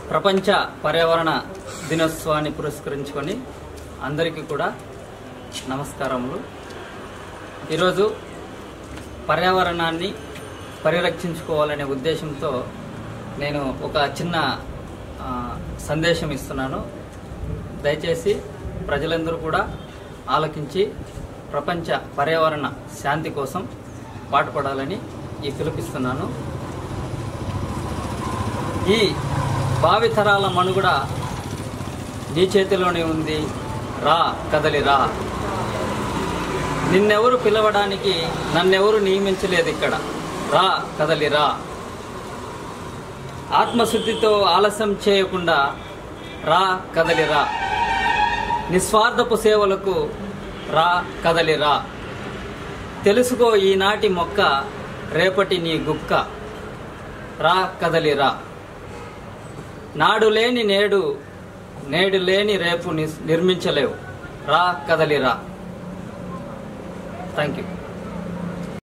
ప్రపంచ పర్యావరణ దినోత్సవాన్ని పురస్కరించుకొని అందరికీ కూడా నమస్కారములు ఈరోజు పర్యావరణాన్ని పరిరక్షించుకోవాలనే ఉద్దేశంతో నేను ఒక చిన్న ఆ, సందేశం ఇస్తున్నాను దయచేసి ప్రజలందరూ కూడా ఆలకించి ప్రపంచ పర్యావరణ శాంతి కోసం పాటుపడాలని ఈ పిలుపిస్తున్నాను ఈ భావితరాల మనుగడ నీ చేతిలోనే ఉంది రా కదలి రా నిన్నెవరు పిలవడానికి నన్నెవరు నియమించలేదు ఇక్కడ రా కదలి రా ఆత్మశుద్ధితో ఆలస్యం చేయకుండా రా కదలి రా నిస్వార్థపు సేవలకు రా కదలి రా తెలుసుకో ఈనాటి మొక్క రేపటి నీ గుక్క రా కదలి రా నాడు లేని నేడు నేడు లేని రేపు నిస్- నిర్మించలేవు రా కదలి రా థ్యాంక్ యూ